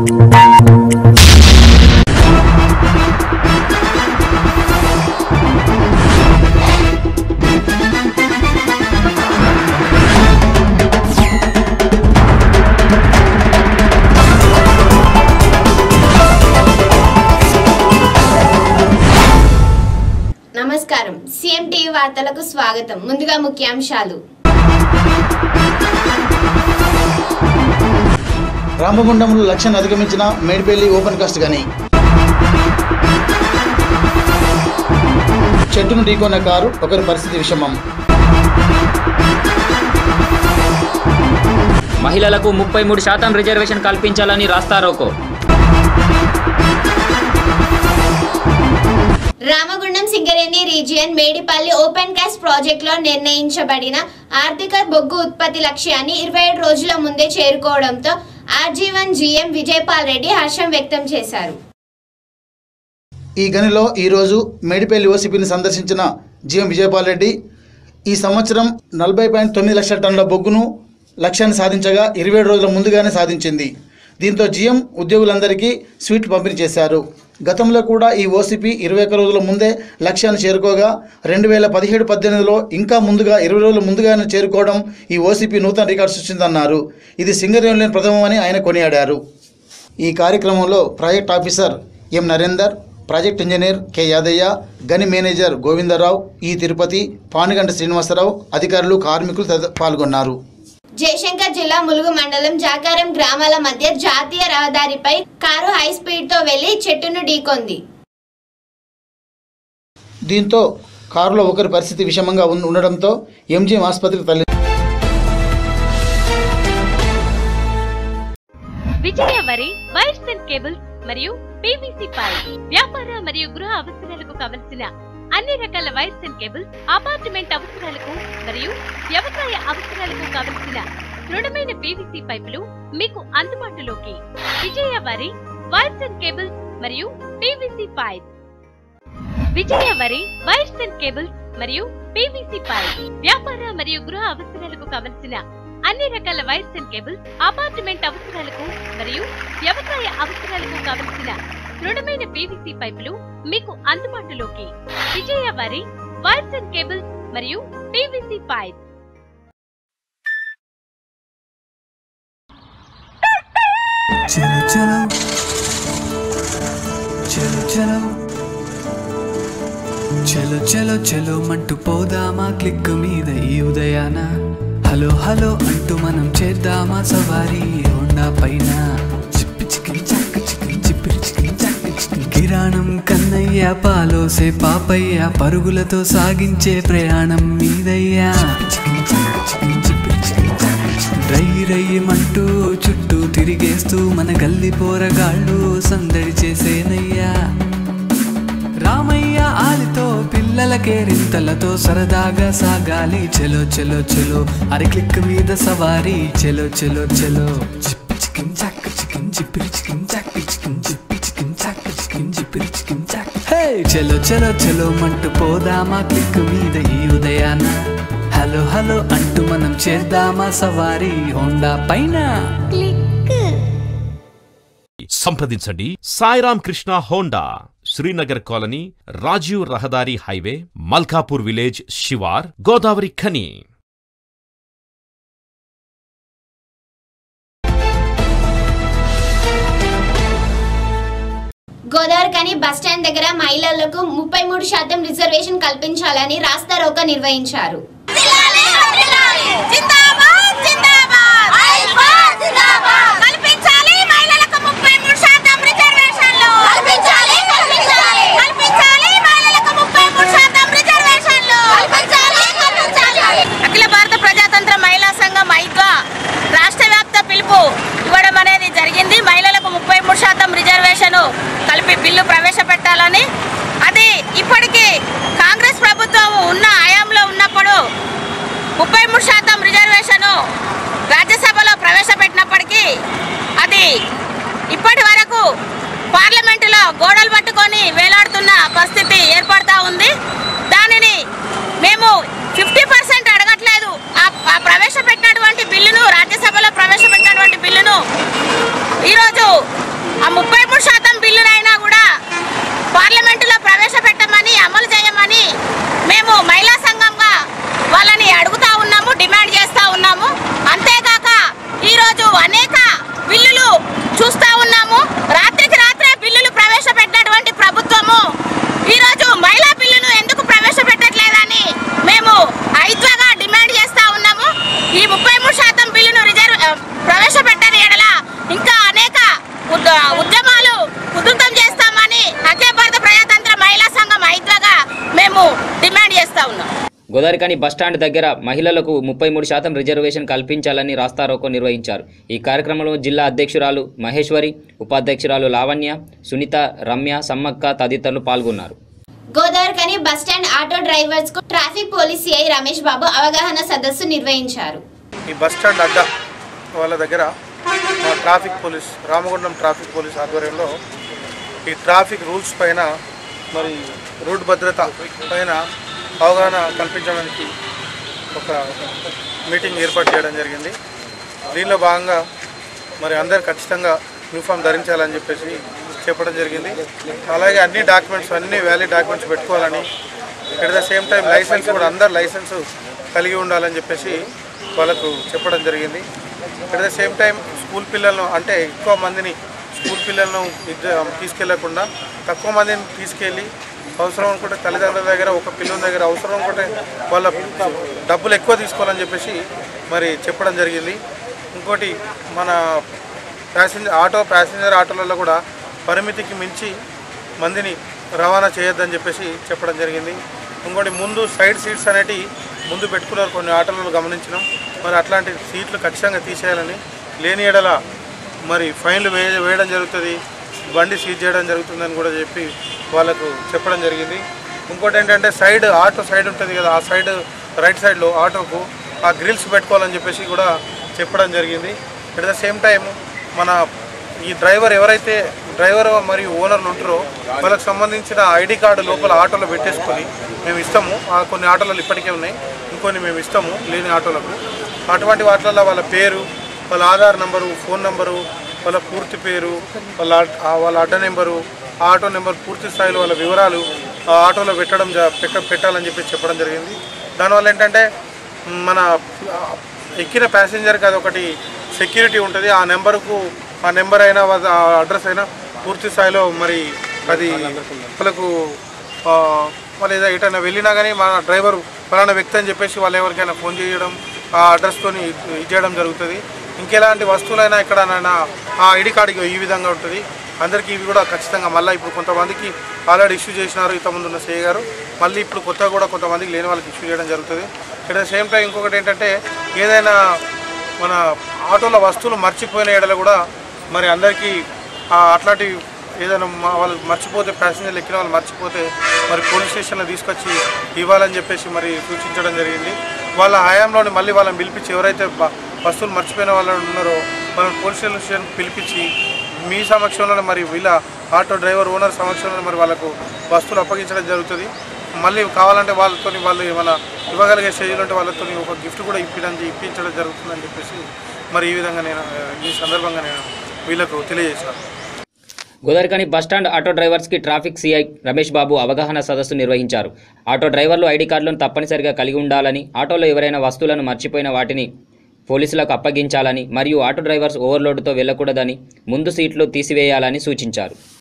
నమస్కారం CM TV వార్తలకు స్వాగతం ముందుగా ముఖ్యాంశాలు రామగుండంలో లక్ష్యాన్ని అధిగమించిన మేడిపల్లి ఓపెన్ కాస్ట్ గని చెట్టును ఢీకొన్న కారు ఒకరి పరిస్థితి విషమం మహిళలకు ముప్పై మూడు శాతం రిజర్వేషన్ కల్పించాలని rasta roko Ramagundam Singareni region Medipalli open cast ప్రాజెక్టులో నిర్ణయించబడిన ఆర్థిక బొగ్గు ఉత్పత్తి లక్ష్యాన్ని ఇరవై ఏడు రోజుల ముందే చేరుకోవడంతో ఆర్జీవన్ జీఎం విజయపాల్ రెడ్డి హర్షం వ్యక్తం చేశారు ఈ గనిలో ఈరోజు మేడిపల్లి ఓసిపిని సందర్శించిన జిఎం విజయపాల్ రెడ్డి ఈ సంవత్సరం నలభై పాయింట్ తొమ్మిది లక్షల టన్నుల బొగ్గును లక్ష్యాన్ని సాధించగా ఇరవై ఏడు రోజుల ముందుగానే సాధించింది దీంతో జిఎం ఉద్యోగులందరికీ స్వీట్ పంపిణీ చేశారు గతంలో కూడా ఈ ఓసిపి ఇరవై ఒక్క రోజుల ముందే లక్ష్యాన్ని చేరుకోగా రెండు వేల పదిహేడు పద్దెనిమిదిలో ఇంకా ముందుగా ఇరవై రోజుల ముందుగానే చేరుకోవడం ఈ ఓసిపి నూతన రికార్డు సృష్టిందన్నారు ఇది సింగరేణిలోని ప్రథమమని ఆయన కొనియాడారు ఈ కార్యక్రమంలో project officer M Narender project engineer K Yadaiah గని మేనేజర్ గోవిందరావు ఈ తిరుపతి పానుగంట శ్రీనివాసరావు అధికారులు కార్మికులు తదిత- పాల్గొన్నారు జయశంకర్ జిల్లా ములుగు మండలం జాకారం గ్రామాల మధ్య జాతీయ రహదారిపై కారు హై స్పీడ్ తో వెళ్లి చెట్టును ఢీకొంది దీంతో కారులో ఒకరి పరిస్థితి విషమంగా ఉన్- ఉండడంతో ఎంజిఎం ఆసుపత్రికి తరలి Vijaya Vari wires and cables మరియు పీవీసీ పైప్ వ్యాపార మరియు గృహ అవసరాలకు కావలసిన అన్ని రకాల వైర్స్ అండ్ కేబుల్స్ అపార్ట్మెంట్ అవసరాలకు మరియు వ్యవసాయ అవసరాలకు కావలసిన దృఢమైన పీవీసీ పైపులు మీకు అందుబాటులోకి Vijaya Vari wires and cables మరియు P V C pipe Vijaya Vari wires and cables మరియు పీవీసీ పైప్ వ్యాపార మరియు గృహ అవసరాలకు కావలసిన అన్ని రకాల వైర్స్ అండ్ కేబుల్స్ అపార్ట్మెంట్ అవసరాలకు మరియు వ్యవసాయ అవసరాలకు కావలసిన దృఢమైన పీవీసీ పైపులు మీకు అందుబాటులోకి Vijaya Vari wires and cables మరియు పీవీసీ పైప్ చలో చలో చలో చలో చలో చలో చలో మంటూ పోదామా క్లిక్ మీద ఈ ఉదయాన హలో హలో అంటూ మనం చేద్దామా సవారీ హోండా పైన చిప్పి చికిన్ చక్క చికిన్ చిప్పిరి చికిన్ చక్క చికిన్ కిరాణం కన్నయ్య పాలోసే పాపయ్య పరుగులతో సాగించే ప్రయాణం మీదయ్యా చికిన్ చక్క చికిన్ చిప్పిరి చికిన్ చక్క చికిన్ రై రయ్యమంటూ చుట్టూ తిరిగేస్తూ మన గల్లి పోరగాళ్ళు సందడి చేసేనయ్యా రామయ్య ఆలితో పిల్లలకే రింతలతో సరదాగా సాగాలి చెలో చెలో చెలో అరి క్లిక్ మీద సవారీ చెలో చెలో చెలో చిప్పి చికిన్ చాక్ చికిన్ చిప్పిరి చికిన్ చాక్ చికిన్ చిప్పి చికిన్ చాక్ చికిన్ చిప్పిరి చికిన్ చాక్ హే చెలో చెలో చెలో మంటూ పోదామా క్లిక్ మీద ఈ ఉదయాన హలో హలో అంటూ మనం చేద్దామా సవారీ హోండా పైన సంప్రదించండి సాయిరామ్ కృష్ణ హోండా శ్రీనగర్ కాలనీ రాజీవ్ రహదారి హైవే మల్కాపూర్ విలేజ్ శివార్ Godavarikhani Godavarikhani bus stand దగ్గర మహిళలకు ముప్పై మూడు శాతం రిజర్వేషన్ కల్పించాలని రాస్తా రోక నిర్వహించారు కల్పించాలి మహిళలకు ముప్పై మూడు శాతం రిజర్వేషన్లు కల్పించాలి కల్పించాలి కల్పించాలి మహిళలకు ముప్పై మూడు శాతం రిజర్వేషన్లు కల్పించాలి కల్పించాలి అఖిల భారత ప్రజాతంత్ర మహిళా సంఘం ఐద్వా రాష్ట్ర వ్యాప్త పిలుపు ఇవ్వడం అనేది జరిగింది మహిళలకు ముప్పై మూడు శాతం రిజర్వేషన్ కలిపి బిల్లు ప్రవేశపెట్టాలని అది ఇప్పటికీ కాంగ్రెస్ ప్రభుత్వం ఉన్న హయాంలో ఉన్నప్పుడు ముప్పై మూడు శాతం రిజర్వేషన్ రాజ్యసభలో ప్రవేశపెట్టినప్పటికీ అది ఇప్పటి వరకు పార్లమెంటులో గోడలు పట్టుకొని వేలాడుతున్న పరిస్థితి ఏర్పడతా ఉంది దానిని మేము ఫిఫ్టీ పర్సెంట్ అడగట్లేదు ఆ ఆ ప్రవేశపెట్టినటువంటి బిల్లును రాజ్యసభలో ప్రవేశపెట్టినటువంటి బిల్లును ఈరోజు ఆ ముప్పై మూడు శాతం బిల్లునైనా కూడా పార్లమెంటులో ప్రవేశపెట్టమని అమలు చేయమని మేము మహిళా సంఘంగా వాళ్ళని అడుగుతా ఉన్నాము డిమాండ్ చేస్తా ఉన్నాము అంతేకాక ఈరోజు అనేక బిల్లులు చూస్తా ఉన్నాము రాత్రికి రాత్రే బిల్లులు ప్రవేశపెట్టినటువంటి ప్రభుత్వము ఈరోజు మహిళా బిల్లును ఎందుకు ప్రవేశపెట్టట్లేదని మేము ఐద్వగా డిమాండ్ చేస్తా ఉన్నాము ఈ ముప్పై మూడు శాతం బిల్లును రిజర్వ్ ఆ, ప్రవేశపెట్టని ఎడల ఇంకా అనేక ఉద్ద- ఉద్యమాలు ఉధృతం చేస్తామని అఖిల భారత ప్రజాతంత్ర మహిళా సంఘం ఐద్వగా మేము డిమాండ్ చేస్తా ఉన్నాం గోదావరికని బస్టాండ్ దగ్గర మహిళలకు ముప్పై మూడు శాతం రిజర్వేషన్ కల్పించాలని రాస్తారోకో నిర్వహించారు ఈ కార్యక్రమంలో జిల్లా అధ్యక్షురాలు మహేశ్వరి ఉపాధ్యక్షురాలు లావణ్య సునీత రమ్య సమ్మక్క తదితరులు పాల్గొన్నారు గోదావరికని బస్టాండ్ ఆటో డ్రైవర్స్ కు traffic police C I Ramesh Babu అవగాహన సదస్సు నిర్వహించారు ఈ బస్ స్టాండ్ అడ్డా వాళ్ళ దగ్గర మా traffic police Ramagundam traffic police ఆధ్వర్యంలో ఈ ట్రాఫిక్ రూల్స్ పైన మరి రోడ్డు భద్రత పైన అవగాహన కల్పించడానికి ఒక మీటింగ్ ఏర్పాటు చేయడం జరిగింది దీనిలో భాగంగా మరి అందరు ఖచ్చితంగా యూనిఫామ్ ధరించాలని చెప్పేసి చెప్పడం జరిగింది అలాగే అన్ని డాక్యుమెంట్స్ అన్ని వ్యాలిడ్ డాక్యుమెంట్స్ పెట్టుకోవాలని at the same time licence కూడా అందరు లైసెన్స్ కలిగి ఉండాలని చెప్పేసి వాళ్ళకు చెప్పడం జరిగింది at the same time school పిల్లలను అంటే ఎక్కువ మందిని స్కూల్ పిల్లలను విద్య- తీసుకెళ్లకుండా తక్కువ మందిని తీసుకెళ్ళి అవసరం అనుకుంటే తల్లిదండ్రుల దగ్గర ఒక పిల్లల దగ్గర అవసరం అనుకుంటే వాళ్ళ డబ్బులు ఎక్కువ తీసుకోవాలని చెప్పేసి మరి చెప్పడం జరిగింది ఇంకోటి మన ప్యాసింజర్ ఆటో ప్యాసింజర్ ఆటోలలో కూడా పరిమితికి మించి మందిని రవాణా చేయొద్దని చెప్పేసి చెప్పడం జరిగింది ఇంకోటి ముందు సైడ్ సీట్స్ అనేటివి ముందు పెట్టుకున్నారు కొన్ని ఆటోలలో గమనించినాం మరి అట్లాంటి సీట్లు ఖచ్చితంగా తీసేయాలని లేని ఎడల మరి ఫైన్లు వే వేయడం జరుగుతుంది బండి సీజ్ చేయడం జరుగుతుందని కూడా చెప్పి వాళ్ళకు చెప్పడం జరిగింది ఇంకోటి ఏంటంటే సైడ్ ఆటో సైడ్ ఉంటుంది కదా ఆ సైడ్ రైట్ సైడ్లో ఆటోకు ఆ గ్రిల్స్ పెట్టుకోవాలని చెప్పేసి కూడా చెప్పడం జరిగింది అట్ ద సేమ్ టైం మన ఈ డ్రైవర్ ఎవరైతే డ్రైవర్ మరియు ఓనర్లు ఉంటారో వాళ్ళకి సంబంధించిన ఐడి కార్డు లోపల ఆటోలో పెట్టేసుకొని మేము ఇస్తాము ఆ కొన్ని ఆటోలు ఇప్పటికే ఉన్నాయి ఇంకొన్ని మేము ఇస్తాము లేని ఆటోలకు అటువంటి వాటిల్లో వాళ్ళ పేరు వాళ్ళ ఆధార్ నంబరు ఫోన్ నంబరు వాళ్ళ పూర్తి పేరు వాళ్ళ అడ్- ఆ వాళ్ళ అడ్డ నెంబరు ఆ ఆటో నెంబర్ పూర్తి స్థాయిలో వాళ్ళ వివరాలు ఆ ఆటోలో పెట్టడం జ- పెట్ట పెట్టాలని చెప్పి చెప్పడం జరిగింది దానివల్ల ఏంటంటే మన ఆ, ఎక్కిన ప్యాసింజర్కి అది ఒకటి సెక్యూరిటీ ఉంటుంది ఆ నెంబర్కు ఆ నెంబర్ అయినా వా- ఆ అడ్రస్ అయినా పూర్తి స్థాయిలో మరి అది వాళ్ళకు ఆ, వాళ్ళు ఏదో ఎటైనా వెళ్ళినా కానీ మన డ్రైవర్ ఫలానా వ్యక్తి అని చెప్పేసి వాళ్ళు ఎవరికైనా ఫోన్ చేయడం ఆ అడ్రస్తో ఇది చేయడం జరుగుతుంది ఇంకెలాంటి వస్తువులైనా ఎక్కడైనా ఆ ఐడి కార్డుకి ఈ విధంగా ఉంటుంది అందరికీ ఇవి కూడా ఖచ్చితంగా మళ్ళీ ఇప్పుడు కొంతమందికి ఆల్రెడీ ఇష్యూ చేసినారు ఇంతకుముందు ఉన్న సేయ గారు మళ్ళీ ఇప్పుడు కొత్తగా కూడా కొంతమందికి లేని వాళ్ళకి ఇష్యూ చేయడం జరుగుతుంది ఇక్కడ సేమ్ టైం ఇంకొకటి ఏంటంటే ఏదైనా మన ఆటోలో వస్తువులు మర్చిపోయిన ఎడల కూడా మరి అందరికీ ఆ అట్లాంటి ఏదైనా మా- వాళ్ళు మర్చిపోతే ప్యాసింజర్లు ఎక్కిన వాళ్ళు మర్చిపోతే మరి పోలీస్ స్టేషన్లో తీసుకొచ్చి ఇవ్వాలని చెప్పేసి మరి సూచించడం జరిగింది వాళ్ళ హయాంలోని మళ్ళీ వాళ్ళని పిలిపించి ఎవరైతే బ- వస్తువులు మర్చిపోయిన వాళ్ళు ఉన్నారో మనం పోలీస్ స్టేషన్ పిలిపించి మీ సమక్షంలోనే మరి వీళ్ళ ఆటో డ్రైవర్ ఓనర్ సమక్షంలోనే మరి వాళ్ళకు వస్తువులు అప్పగించడం జరుగుతుంది మళ్ళీ కావాలంటే వాళ్ళతో వాళ్ళు ఏమైనా ఇవ్వగలిగే స్టేజ్లో ఉంటే వాళ్ళతో ఒక గిఫ్ట్ కూడా ఇప్పించడం ఇప్పించడం జరుగుతుందని చెప్పేసి మరి ఈ విధంగా నేను ఆ, ఈ సందర్భంగా నేను వీళ్ళకు తెలియజేశాను గోదావరికని బస్టాండ్ ఆటో డ్రైవర్స్కి ట్రాఫిక్ సిఐ రమేష్ బాబు అవగాహన సదస్సు నిర్వహించారు ఆటో డ్రైవర్లు ఐడి కార్డులను తప్పనిసరిగా కలిగి ఉండాలని ఆటోలో ఎవరైనా వస్తువులను మర్చిపోయిన వాటిని పోలీసులకు అప్పగించాలని మరియు ఆటో డ్రైవర్స్ ఓవర్లోడ్తో వెళ్లకూడదని ముందు సీట్లు తీసివేయాలని సూచించారు